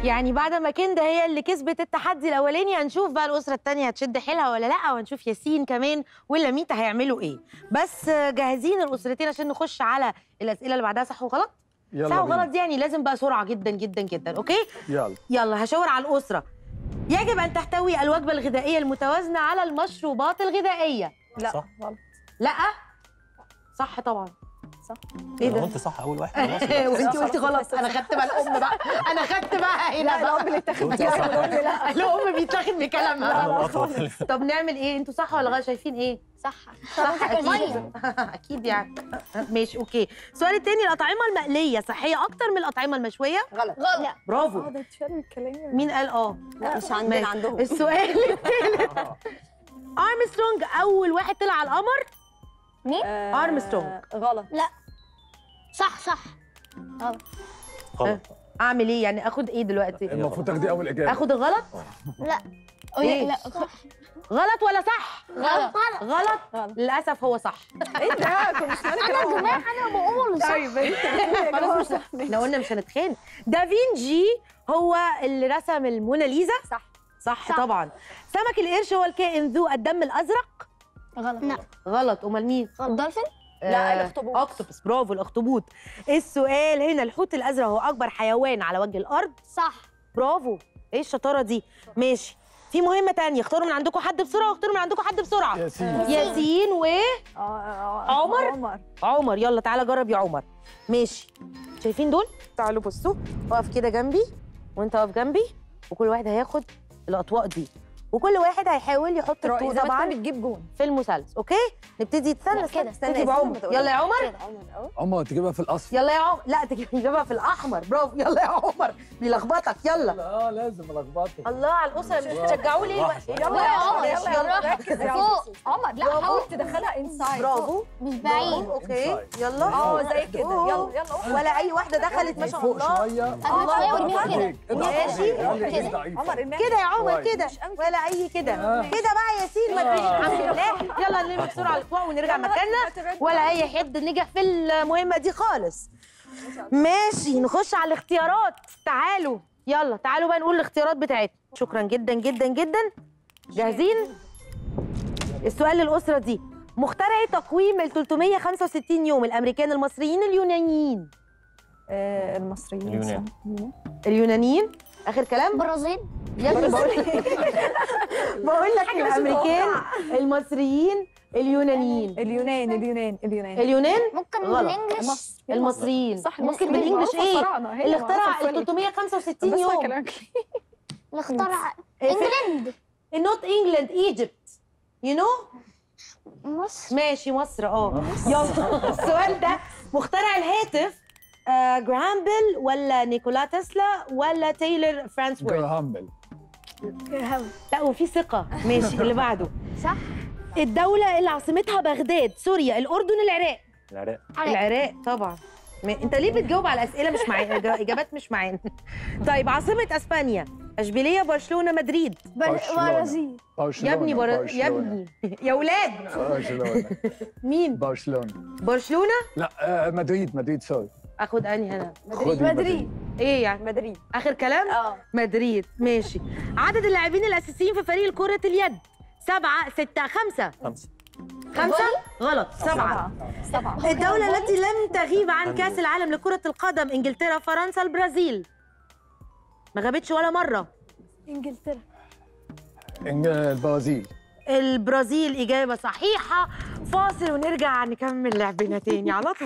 يعني بعد ما كندا هي اللي كسبت التحدي الاولاني هنشوف بقى الاسره الثانيه هتشد حيلها ولا لا وهنشوف ياسين كمان واللميتا هيعملوا ايه بس جاهزين الاسرتين عشان نخش على الاسئله اللي بعدها صح وغلط يلا صح بينا. وغلط دي يعني لازم بقى سرعه جدا جدا جدا اوكي يلا يلا هشاور على الاسره يجب ان تحتوي الوجبه الغذائيه المتوازنه على المشروبات الغذائيه لا صح. غلط لا صح طبعا صح. ايه انا ده قلت صح اول واحد خلاص يبقى. وانت قلتي غلط انا خدت بقى الام بقى انا خدت بقى هنا لا بقى الام اللي اتاخد قلت بيها صح. الام لا الام بيتاخد بكلامها أنا الأطول. طب نعمل ايه انتوا صح ولا غلط شايفين ايه صح صح اكيد مية. اكيد يعني ماشي اوكي السؤال التاني الاطعمه المقليه صحيه اكتر من الاطعمه المشويه غلط غلط برافو اه ده اتشال الكلام مين قال اه لا مش ماشي. عندنا عندهم السؤال الثالث ارمسترونج اول واحد طلع على القمر آه، أرمسترونج. غلط لا صح صح غلط اعمل ايه يعني اخد ايه دلوقتي المفروض تاخدي اول اجابه اخد الغلط لا إيه؟ لا غلط ولا صح غلط غلط غلط. للاسف هو صح ايه ده كنت مش مالك انا يا جماعه انا بقول صح طيب انت خلاص مش احنا قلنا مش هنتخانق دافينجي هو اللي رسم الموناليزا صح صح, صح. طبعا سمك القرش هو الكائن ذو الدم الازرق غلط لا غلط امال مين الدولفين لا، آه، الأخطبوط. اكتوبس برافو الاخطبوط السؤال هنا الحوت الازرق هو اكبر حيوان على وجه الارض صح برافو ايه الشطاره دي ماشي في مهمه تانية اختاروا من عندكم حد بسرعه واختاروا من عندكم حد بسرعه ياسين ياسين عمر عمر؟ وعمر يلا تعالى جرب يا عمر ماشي شايفين دول تعالوا بصوا اقف كده جنبي وانت واقف جنبي وكل واحد هياخد الاطواق دي وكل واحد هيحاول يحط الطوق اذا طبعا طبعا بتجيب جون في المثلث اوكي نبتدي استنى لا، استنى كده. استنى استنى، بعمر استنى، يلا يا عمر كده. عمر تجيبها في الاصل يلا يا عمر لا تجيبها في الاحمر برافو يلا يا عمر بيلخبطك يلا اه لازم الخبطه الله على الاسره مش بتشجعوا ليه راح، الوقت؟ يلا يا عمر، ماشي، يلا. ركز يا فوق. عمر لا برافو. حاول تدخلها انسايد برافو مش برافو بعيد اوكي يلا اه زي كده أوه. يلا يلا ولا اي واحده دخلت ما شاء فوق الله شويه الله شوية أكبر. ورميها كده ماشي. كده. عمر إنها- كده يا عمر كويس. كده ولا اي كده كده بقى يا ياسين ما تقوليش الحمد لله يلا نلم بسرعه الاطواق ونرجع مكاننا ولا اي حد نجح في المهمه دي خالص ماشي نخش على الاختيارات تعالوا يلا تعالوا بقى نقول الاختيارات بتاعتنا شكرا جدا جدا جدا جاهزين السؤال للاسره دي مخترعي تقويم ال 365 يوم الامريكان المصريين اليونانيين آه، المصريين اليونان. صح. اليونانيين اخر كلام برازيل يا ابني بقول بقول لك الامريكان المصريين اليونانيين اليونان اليونان اليونان اليونان ممكن غلط. بالانجلش مصر المصريين صح ممكن المصريين. بالانجلش معروفة ايه الفراعنة، هي اللي معروفة اخترع ال الفلك. 365 بس يوم كلامك اللي اخترع إيه؟ انجلند نوت انجلاند ايجيبت يو نو مصر ماشي مصر اه يلا السؤال ده مخترع الهاتف آه جراهام بيل ولا نيكولا تسلا ولا تايلر فرانسورث جراهام بيل لا وفي ثقة ماشي اللي بعده صح الدولة اللي عاصمتها بغداد سوريا الأردن العراق العراق العراق طبعا ما انت ليه بتجاوب على اسئله مش معانا اجابات مش معانا طيب عاصمه اسبانيا اشبيليه برشلونه مدريد برشلونة. برشلونة يا ابني بر... يا برشلونة. ابني يا ولاد برشلونة مين برشلونة برشلونه لا آه، مدريد مدريد سوري اخد انهي انا خدي مدريد ايه يعني مدريد اخر كلام اه مدريد ماشي عدد اللاعبين الاساسيين في فريق كره اليد سبعة ستة خمسة خمسة خمسة غلط سبعة سبعة الدولة التي لم تغيب عن كأس العالم لكرة القدم انجلترا فرنسا البرازيل ما غابتش ولا مرة انجلترا إنج- البرازيل البرازيل إجابة صحيحة فاصل ونرجع نكمل لعبنا تاني على طول